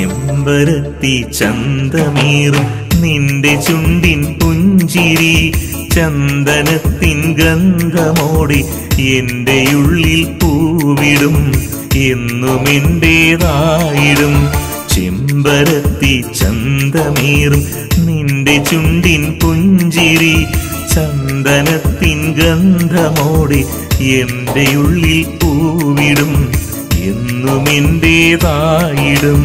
ചെമ്പരത്തി ചന്തമീറും നിന്റെ ചുണ്ടിൻ പുഞ്ചിരി ചന്ദനത്തിൻ ഗന്ധമോടി എന്റെ ഉള്ളിൽ പൂവിടും എന്നും എന്റേതായിടും ചെമ്പരത്തി ചന്തമീറും നിന്റെ ചുണ്ടിൻ പുഞ്ചിരി ചന്ദനത്തിൻ ഗന്ധമോടി എന്റെ ഉള്ളിൽ പൂവിടും എന്നും എന്റേതായിടും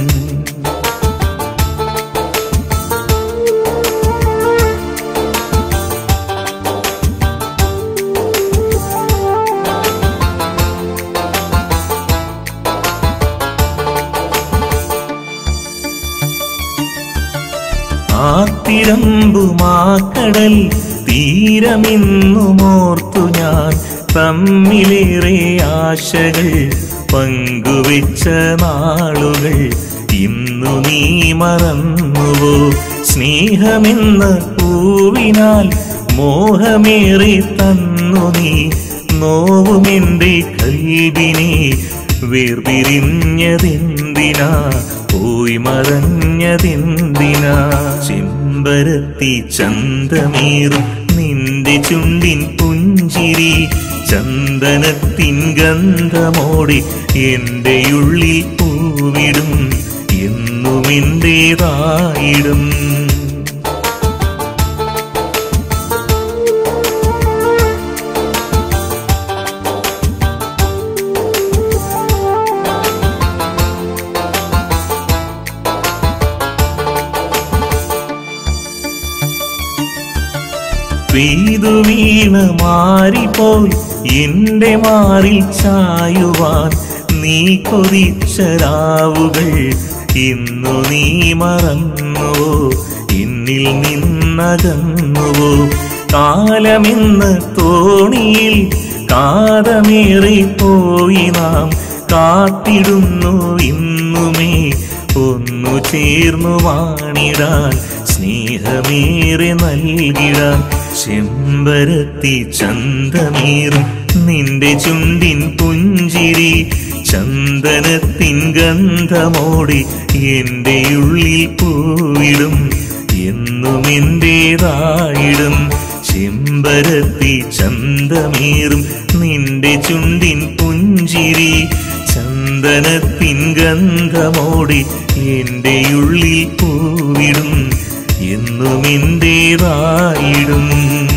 ആത്തിരമ്പുമാക്കടൽ തീരമെന്നുമോർത്തു ഞാൻ തമ്മിലേറെ ആശകൾ പങ്കുവെച്ച നാളുകൾ ഇന്നു നീ മറന്നുവോ സ്നേഹമെന്ന പൂവിനാൽ മോഹമേറെ തന്നു നീ നോവുമെന്റെ കൽവിനെ വേർപിരിഞ്ഞതെന്തിനാ പോയി മറഞ്ഞതെന്തിനാ ചെമ്പരത്തി ചന്തമേറും നിന്റെ ചുണ്ടിൻ പുഞ്ചിരി ചന്ദനത്തിൻ ഗന്ധമോടി എന്റെ ഉള്ളിൽ പൂവിടും എന്നും എന്റേതായിടും പെയ്തു വീണ മാറിപ്പോയി എന്റെ മാറിൽ ചായുവാൻ നീ കൊതിച്ച രാവുകൾ ഇന്നു നീ മറന്നുവോ എന്നിൽ നിന്നകന്നുവോ കാലമെന്ന തോണിയിൽ കാതമേറി പോയി നാം കാത്തിടുന്നു ഇന്നുമേ ഒന്നു ചേർന്നു വാണിടാൻ സ്നേഹമേറെ നൽകിടാൻ ചെമ്പരത്തി ചന്തമേറും നിന്റെ ചുണ്ടിൻ പുഞ്ചിരി ചന്ദനത്തിൻ ഗന്ധമോടി എന്റെ ഉള്ളിൽ പൂവിടും എന്നും എന്റേതായിടും ചെമ്പരത്തി ചന്തമേറും നിന്റെ ചുണ്ടിൻ പുഞ്ചിരി ചന്ദനത്തിൻ ഗന്ധമോടി എന്റെ ഉള്ളിൽ പൂവിടും എന്നും എന്റേതായിടും